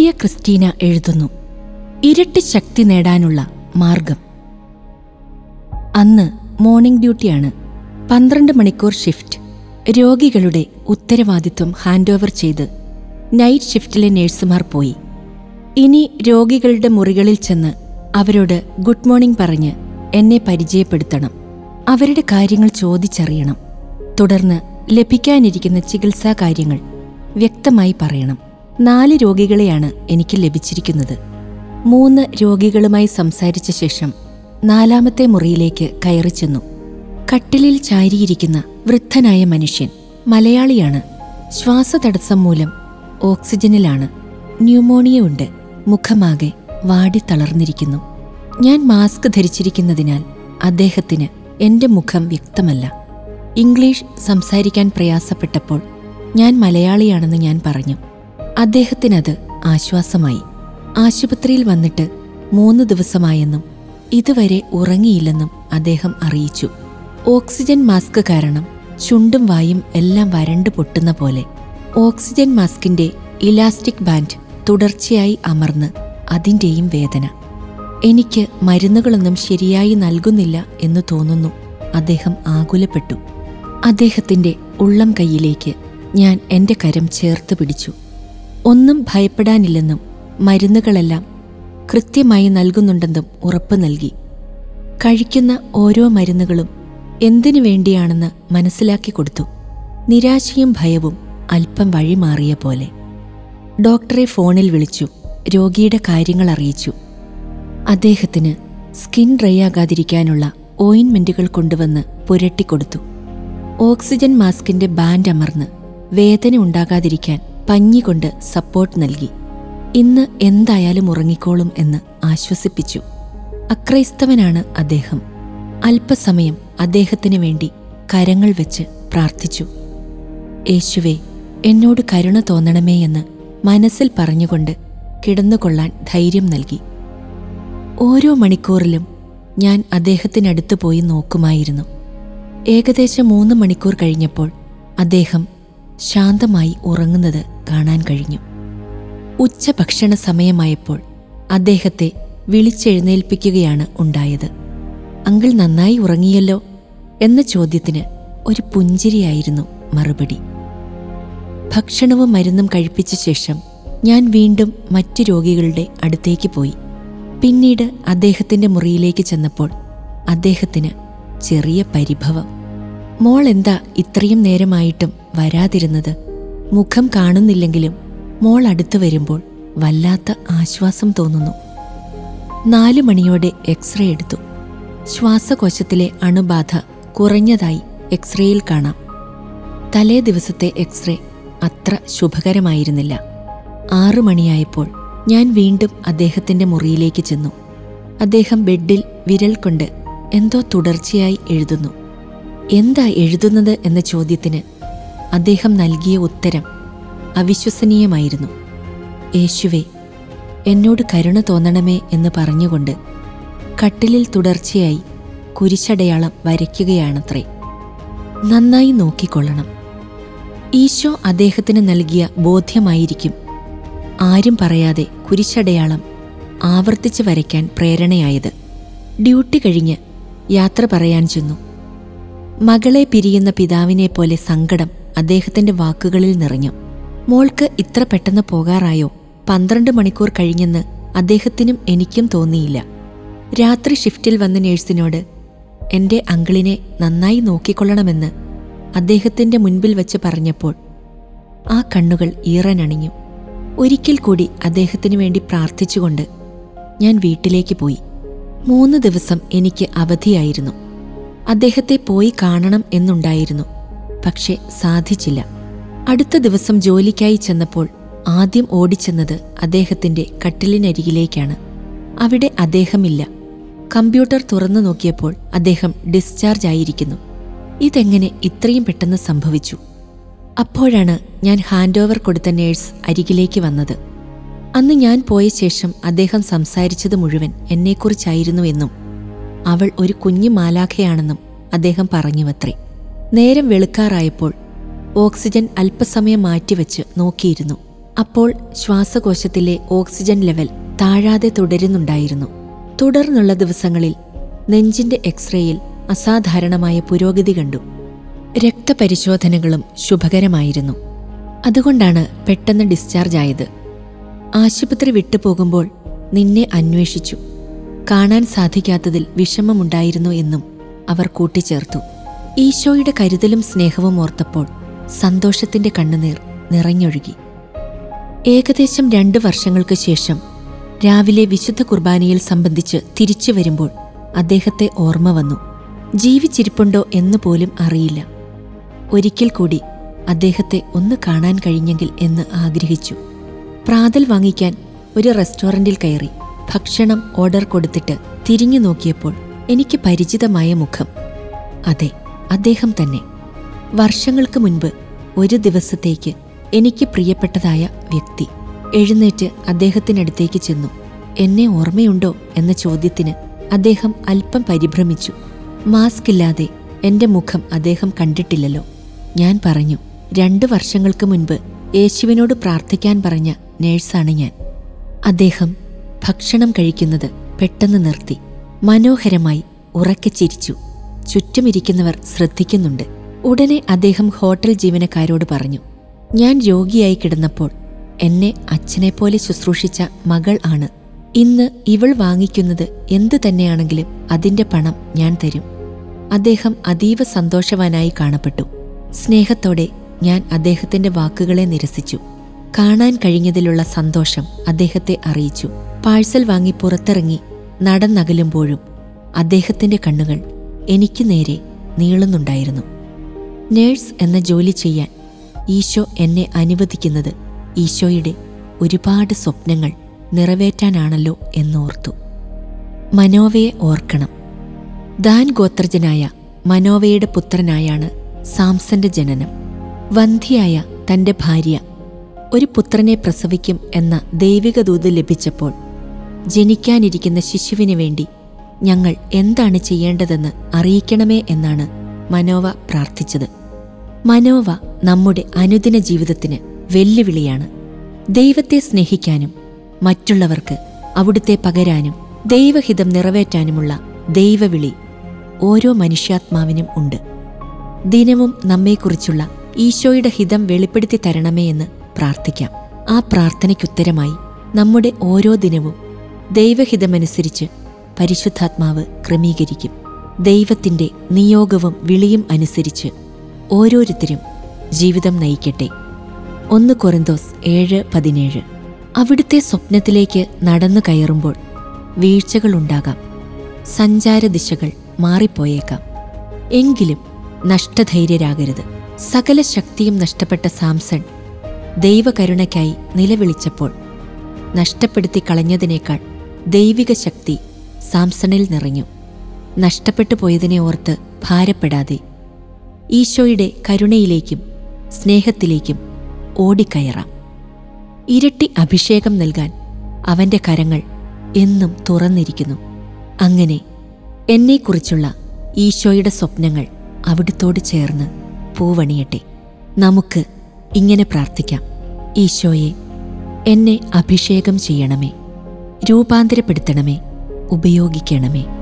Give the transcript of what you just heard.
Maria Christina എഴുതുന്നു ഇരട്ടി ശക്തി നേടാനുള്ള മാർഗം അന്ന് മോർണിംഗ് ഡ്യൂട്ടിയാണ് പന്ത്രണ്ട് മണിക്കൂർ ഷിഫ്റ്റ് രോഗികളുടെ ഉത്തരവാദിത്വം ഹാൻഡ് ഓവർ ചെയ്ത് നൈറ്റ് ഷിഫ്റ്റിലെ നഴ്സുമാർ പോയി ഇനി രോഗികളുടെ മുറികളിൽ ചെന്ന് അവരോട് ഗുഡ് മോർണിംഗ് പറഞ്ഞ് എന്നെ പരിചയപ്പെടുത്തണം അവരുടെ കാര്യങ്ങൾ ചോദിച്ചറിയണം തുടർന്ന് ലഭിക്കാനിരിക്കുന്ന ചികിത്സാ കാര്യങ്ങൾ വ്യക്തമായി പറയണം നാല് രോഗികളെയാണ് എനിക്ക് ലഭിച്ചിരിക്കുന്നത് മൂന്ന് രോഗികളുമായി സംസാരിച്ച ശേഷം നാലാമത്തെ മുറിയിലേക്ക് കയറി ചെന്നു കട്ടിലിൽ ചാരിയിരിക്കുന്ന വൃദ്ധനായ മനുഷ്യൻ മലയാളിയാണ് ശ്വാസതടസ്സം മൂലം ഓക്സിജനിലാണ് ന്യൂമോണിയ ഉണ്ട് മുഖമാകെ വാടിത്തളർന്നിരിക്കുന്നു ഞാൻ മാസ്ക് ധരിച്ചിരിക്കുന്നതിനാൽ അദ്ദേഹത്തിന് എന്റെ മുഖം വ്യക്തമല്ല ഇംഗ്ലീഷ് സംസാരിക്കാൻ പ്രയാസപ്പെട്ടപ്പോൾ ഞാൻ മലയാളിയാണെന്ന് ഞാൻ പറഞ്ഞു അദ്ദേഹത്തിനത് ആശ്വാസമായി ആശുപത്രിയിൽ വന്നിട്ട് മൂന്ന് ദിവസമായെന്നും ഇതുവരെ ഉറങ്ങിയില്ലെന്നും അദ്ദേഹം അറിയിച്ചു ഓക്സിജൻ മാസ്ക് കാരണം ചുണ്ടും വായും എല്ലാം വരണ്ടു പൊട്ടുന്ന പോലെ ഓക്സിജൻ മാസ്കിന്റെ ഇലാസ്റ്റിക് ബാൻഡ് തുടർച്ചയായി അമർന്ന് അതിൻ്റെയും വേദന എനിക്ക് മരുന്നുകളൊന്നും ശരിയായി നൽകുന്നില്ല എന്ന് തോന്നുന്നു അദ്ദേഹം ആകുലപ്പെട്ടു അദ്ദേഹത്തിന്റെ ഉള്ളം കൈയിലേക്ക് ഞാൻ എന്റെ കരം ചേർത്ത് പിടിച്ചു ഒന്നും ഭയപ്പെടാനില്ലെന്നും മരുന്നുകളെല്ലാം കൃത്യമായി നൽകുന്നുണ്ടെന്നും ഉറപ്പു നൽകി കഴിക്കുന്ന ഓരോ മരുന്നുകളും എന്തിനു വേണ്ടിയാണെന്ന് മനസ്സിലാക്കി കൊടുത്തു നിരാശയും ഭയവും അല്പം വഴിമാറിയ പോലെ ഡോക്ടറെ ഫോണിൽ വിളിച്ചു രോഗിയുടെ കാര്യങ്ങൾ അറിയിച്ചു അദ്ദേഹത്തിന് സ്കിൻ ഡ്രൈ ആകാതിരിക്കാനുള്ള ഓയിൻമെന്റുകൾ കൊണ്ടുവന്ന് പുരട്ടിക്കൊടുത്തു ഓക്സിജൻ മാസ്കിന്റെ ബാൻഡ് അമർന്ന് വേദന ഉണ്ടാകാതിരിക്കാൻ പഞ്ഞി കൊണ്ട് സപ്പോർട്ട് നൽകി ഇന്ന് എന്തായാലും ഉറങ്ങിക്കോളും എന്ന് ആശ്വസിപ്പിച്ചു അക്രൈസ്തവനാണ് അദ്ദേഹം അല്പസമയം അദ്ദേഹത്തിന് വേണ്ടി കരങ്ങൾ വെച്ച് പ്രാർത്ഥിച്ചു യേശുവേ എന്നോട് കരുണ തോന്നണമേ എന്ന് മനസ്സിൽ പറഞ്ഞുകൊണ്ട് കിടന്നുകൊള്ളാൻ ധൈര്യം നൽകി ഓരോ മണിക്കൂറിലും ഞാൻ അദ്ദേഹത്തിനടുത്ത് പോയി നോക്കുമായിരുന്നു ഏകദേശം മൂന്ന് മണിക്കൂർ കഴിഞ്ഞപ്പോൾ അദ്ദേഹം ശാന്തമായി ഉറങ്ങുന്നത് കാണാൻ കഴിഞ്ഞു ഉച്ചഭക്ഷണ സമയമായപ്പോൾ അദ്ദേഹത്തെ വിളിച്ചെഴുന്നേൽപ്പിക്കുകയാണ് ഉണ്ടായത് അങ്കിൾ നന്നായി ഉറങ്ങിയല്ലോ എന്ന ചോദ്യത്തിന് ഒരു പുഞ്ചിരിയായിരുന്നു മറുപടി ഭക്ഷണവും മരുന്നും കഴിപ്പിച്ച ശേഷം ഞാൻ വീണ്ടും മറ്റു രോഗികളുടെ അടുത്തേക്ക് പോയി പിന്നീട് അദ്ദേഹത്തിന്റെ മുറിയിലേക്ക് ചെന്നപ്പോൾ അദ്ദേഹത്തിന് ചെറിയ പരിഭവം മോൾ എന്താ ഇത്രയും നേരമായിട്ടും വരാതിരുന്നത് മുഖം കാണുന്നില്ലെങ്കിലും മോൾ അടുത്തു വരുമ്പോൾ വല്ലാത്ത ആശ്വാസം തോന്നുന്നു നാലു മണിയോടെ എക്സ്റേ എടുത്തു ശ്വാസകോശത്തിലെ അണുബാധ കുറഞ്ഞതായി എക്സ്റേയിൽ കാണാം തലേ ദിവസത്തെ എക്സ്റേ അത്ര ശുഭകരമായിരുന്നില്ല ആറു മണിയായപ്പോൾ ഞാൻ വീണ്ടും അദ്ദേഹത്തിന്റെ മുറിയിലേക്ക് ചെന്നു അദ്ദേഹം ബെഡിൽ വിരൽ കൊണ്ട് എന്തോ തുടർച്ചയായി എഴുതുന്നു എന്താ എഴുതുന്നത് എന്ന ചോദ്യത്തിന് അദ്ദേഹം നൽകിയ ഉത്തരം അവിശ്വസനീയമായിരുന്നു യേശുവേ എന്നോട് കരുണ തോന്നണമേ എന്ന് പറഞ്ഞുകൊണ്ട് കട്ടിലിൽ തുടർച്ചയായി കുരിശടയാളം വരയ്ക്കുകയാണത്രേ നന്നായി നോക്കിക്കൊള്ളണം ഈശോ അദ്ദേഹത്തിന് നൽകിയ ബോധ്യമായിരിക്കും ആരും പറയാതെ കുരിശടയാളം ആവർത്തിച്ച് വരയ്ക്കാൻ പ്രേരണയായത് ഡ്യൂട്ടി കഴിഞ്ഞ് യാത്ര പറയാൻ ചെന്നു മകളെ പിരിയുന്ന പിതാവിനെ പോലെ സങ്കടം അദ്ദേഹത്തിന്റെ വാക്കുകളിൽ നിറഞ്ഞു മോൾക്ക് ഇത്ര പെട്ടെന്ന് പോകാറായോ പന്ത്രണ്ട് മണിക്കൂർ കഴിഞ്ഞെന്ന് അദ്ദേഹത്തിനും എനിക്കും തോന്നിയില്ല രാത്രി ഷിഫ്റ്റിൽ വന്ന നേഴ്സിനോട് എന്റെ അങ്കിളിനെ നന്നായി നോക്കിക്കൊള്ളണമെന്ന് അദ്ദേഹത്തിന്റെ മുൻപിൽ വെച്ച് പറഞ്ഞപ്പോൾ ആ കണ്ണുകൾ ഈറനണിഞ്ഞു ഒരിക്കൽ കൂടി അദ്ദേഹത്തിനു വേണ്ടി പ്രാർത്ഥിച്ചുകൊണ്ട് ഞാൻ വീട്ടിലേക്ക് പോയി മൂന്ന് ദിവസം എനിക്ക് അവധിയായിരുന്നു അദ്ദേഹത്തെ പോയി കാണണം എന്നുണ്ടായിരുന്നു പക്ഷെ സാധിച്ചില്ല അടുത്ത ദിവസം ജോലിക്കായി ചെന്നപ്പോൾ ആദ്യം ഓടിച്ചെന്നത് അദ്ദേഹത്തിന്റെ കട്ടിലിനരികിലേക്കാണ് അവിടെ അദ്ദേഹമില്ല കമ്പ്യൂട്ടർ തുറന്നു നോക്കിയപ്പോൾ അദ്ദേഹം ഡിസ്ചാർജ് ആയിരിക്കുന്നു ഇതെങ്ങനെ ഇത്രയും പെട്ടെന്ന് സംഭവിച്ചു അപ്പോഴാണ് ഞാൻ ഹാൻഡ് ഓവർ കൊടുത്ത നേഴ്സ് അരികിലേക്ക് വന്നത് അന്ന് ഞാൻ പോയ ശേഷം അദ്ദേഹം സംസാരിച്ചത് മുഴുവൻ എന്നെക്കുറിച്ചായിരുന്നു എന്നും അവൾ ഒരു കുഞ്ഞു മാലാഖയാണെന്നും അദ്ദേഹം പറഞ്ഞുവത്രേ നേരം വെളുക്കാറായപ്പോൾ ഓക്സിജൻ അല്പസമയം മാറ്റിവെച്ച് നോക്കിയിരുന്നു അപ്പോൾ ശ്വാസകോശത്തിലെ ഓക്സിജൻ ലെവൽ താഴാതെ തുടരുന്നുണ്ടായിരുന്നു തുടർന്നുള്ള ദിവസങ്ങളിൽ നെഞ്ചിന്റെ എക്സ്റേയിൽ അസാധാരണമായ പുരോഗതി കണ്ടു രക്തപരിശോധനകളും ശുഭകരമായിരുന്നു അതുകൊണ്ടാണ് പെട്ടെന്ന് ഡിസ്ചാർജ് ആയത് ആശുപത്രി വിട്ടുപോകുമ്പോൾ നിന്നെ അന്വേഷിച്ചു കാണാൻ സാധിക്കാത്തതിൽ വിഷമമുണ്ടായിരുന്നു എന്നും അവർ കൂട്ടിച്ചേർത്തു ഈശോയുടെ കരുതലും സ്നേഹവും ഓർത്തപ്പോൾ സന്തോഷത്തിന്റെ കണ്ണുനീർ നിറഞ്ഞൊഴുകി ഏകദേശം രണ്ട് വർഷങ്ങൾക്ക് ശേഷം രാവിലെ വിശുദ്ധ കുർബാനയിൽ സംബന്ധിച്ച് തിരിച്ചു വരുമ്പോൾ അദ്ദേഹത്തെ ഓർമ്മ വന്നു ജീവിച്ചിരിപ്പുണ്ടോ എന്ന് പോലും അറിയില്ല ഒരിക്കൽ കൂടി അദ്ദേഹത്തെ ഒന്ന് കാണാൻ കഴിഞ്ഞെങ്കിൽ എന്ന് ആഗ്രഹിച്ചു പ്രാതൽ വാങ്ങിക്കാൻ ഒരു റെസ്റ്റോറന്റിൽ കയറി ഭക്ഷണം ഓർഡർ കൊടുത്തിട്ട് തിരിഞ്ഞു നോക്കിയപ്പോൾ എനിക്ക് പരിചിതമായ മുഖം അതെ അദ്ദേഹം തന്നെ വർഷങ്ങൾക്ക് മുൻപ് ഒരു ദിവസത്തേക്ക് എനിക്ക് പ്രിയപ്പെട്ടതായ വ്യക്തി എഴുന്നേറ്റ് അദ്ദേഹത്തിനടുത്തേക്ക് ചെന്നു എന്നെ ഓർമ്മയുണ്ടോ എന്ന ചോദ്യത്തിന് അദ്ദേഹം അല്പം പരിഭ്രമിച്ചു മാസ്ക് ഇല്ലാതെ എന്റെ മുഖം അദ്ദേഹം കണ്ടിട്ടില്ലല്ലോ ഞാൻ പറഞ്ഞു രണ്ടു വർഷങ്ങൾക്ക് മുൻപ് യേശുവിനോട് പ്രാർത്ഥിക്കാൻ പറഞ്ഞ നേഴ്സാണ് ഞാൻ അദ്ദേഹം ഭക്ഷണം കഴിക്കുന്നത് പെട്ടെന്ന് നിർത്തി മനോഹരമായി ഉറക്കെ ചിരിച്ചു ചുറ്റുമിരിക്കുന്നവർ ശ്രദ്ധിക്കുന്നുണ്ട് ഉടനെ അദ്ദേഹം ഹോട്ടൽ ജീവനക്കാരോട് പറഞ്ഞു ഞാൻ രോഗിയായി കിടന്നപ്പോൾ എന്നെ അച്ഛനെപ്പോലെ ശുശ്രൂഷിച്ച മകൾ ആണ് ഇന്ന് ഇവൾ വാങ്ങിക്കുന്നത് എന്തു തന്നെയാണെങ്കിലും അതിന്റെ പണം ഞാൻ തരും അദ്ദേഹം അതീവ സന്തോഷവാനായി കാണപ്പെട്ടു സ്നേഹത്തോടെ ഞാൻ അദ്ദേഹത്തിന്റെ വാക്കുകളെ നിരസിച്ചു കാണാൻ കഴിഞ്ഞതിലുള്ള സന്തോഷം അദ്ദേഹത്തെ അറിയിച്ചു പാഴ്സൽ വാങ്ങി പുറത്തിറങ്ങി നടന്നകലുമ്പോഴും അദ്ദേഹത്തിന്റെ കണ്ണുകൾ എനിക്ക് നേരെ നീളുന്നുണ്ടായിരുന്നു നേഴ്സ് എന്ന ജോലി ചെയ്യാൻ ഈശോ എന്നെ അനുവദിക്കുന്നത് ഈശോയുടെ ഒരുപാട് സ്വപ്നങ്ങൾ നിറവേറ്റാനാണല്ലോ എന്നോർത്തു മനോവയെ ഓർക്കണം ദാൻ ഗോത്രജനായ മനോവയുടെ പുത്രനായാണ് സാംസന്റെ ജനനം വന്ധിയായ തന്റെ ഭാര്യ ഒരു പുത്രനെ പ്രസവിക്കും എന്ന ദൈവിക ദൂത് ലഭിച്ചപ്പോൾ ജനിക്കാനിരിക്കുന്ന ശിശുവിനു വേണ്ടി ഞങ്ങൾ എന്താണ് ചെയ്യേണ്ടതെന്ന് അറിയിക്കണമേ എന്നാണ് മനോവ പ്രാർത്ഥിച്ചത് മനോവ നമ്മുടെ അനുദിന ജീവിതത്തിന് വെല്ലുവിളിയാണ് ദൈവത്തെ സ്നേഹിക്കാനും മറ്റുള്ളവർക്ക് അവിടുത്തെ പകരാനും ദൈവഹിതം നിറവേറ്റാനുമുള്ള ദൈവവിളി ഓരോ മനുഷ്യാത്മാവിനും ഉണ്ട് ദിനവും നമ്മെക്കുറിച്ചുള്ള ഈശോയുടെ ഹിതം വെളിപ്പെടുത്തി തരണമേ എന്ന് പ്രാർത്ഥിക്കാം ആ പ്രാർത്ഥനയ്ക്കുത്തരമായി നമ്മുടെ ഓരോ ദിനവും ദൈവഹിതമനുസരിച്ച് പരിശുദ്ധാത്മാവ് ക്രമീകരിക്കും ദൈവത്തിന്റെ നിയോഗവും വിളിയും അനുസരിച്ച് ഓരോരുത്തരും ജീവിതം നയിക്കട്ടെ ഒന്ന് കൊറിന്തോസ് ഏഴ് പതിനേഴ് അവിടുത്തെ സ്വപ്നത്തിലേക്ക് നടന്നു കയറുമ്പോൾ വീഴ്ചകളുണ്ടാകാം സഞ്ചാരദിശകൾ മാറിപ്പോയേക്കാം എങ്കിലും നഷ്ടധൈര്യരാകരുത് സകല ശക്തിയും നഷ്ടപ്പെട്ട സാംസൺ ദൈവകരുണയ്ക്കായി നിലവിളിച്ചപ്പോൾ നഷ്ടപ്പെടുത്തി കളഞ്ഞതിനേക്കാൾ ദൈവിക ശക്തി സാംസണിൽ നിറഞ്ഞു നഷ്ടപ്പെട്ടു പോയതിനെ ഓർത്ത് ഭാരപ്പെടാതെ ഈശോയുടെ കരുണയിലേക്കും സ്നേഹത്തിലേക്കും ഓടിക്കയറാം ഇരട്ടി അഭിഷേകം നൽകാൻ അവന്റെ കരങ്ങൾ എന്നും തുറന്നിരിക്കുന്നു അങ്ങനെ എന്നെക്കുറിച്ചുള്ള ഈശോയുടെ സ്വപ്നങ്ങൾ അവിടുത്തോട് ചേർന്ന് പൂവണിയട്ടെ നമുക്ക് ഇങ്ങനെ പ്രാർത്ഥിക്കാം ഈശോയെ എന്നെ അഭിഷേകം ചെയ്യണമേ രൂപാന്തരപ്പെടുത്തണമേ ഉപയോഗിക്കണമേ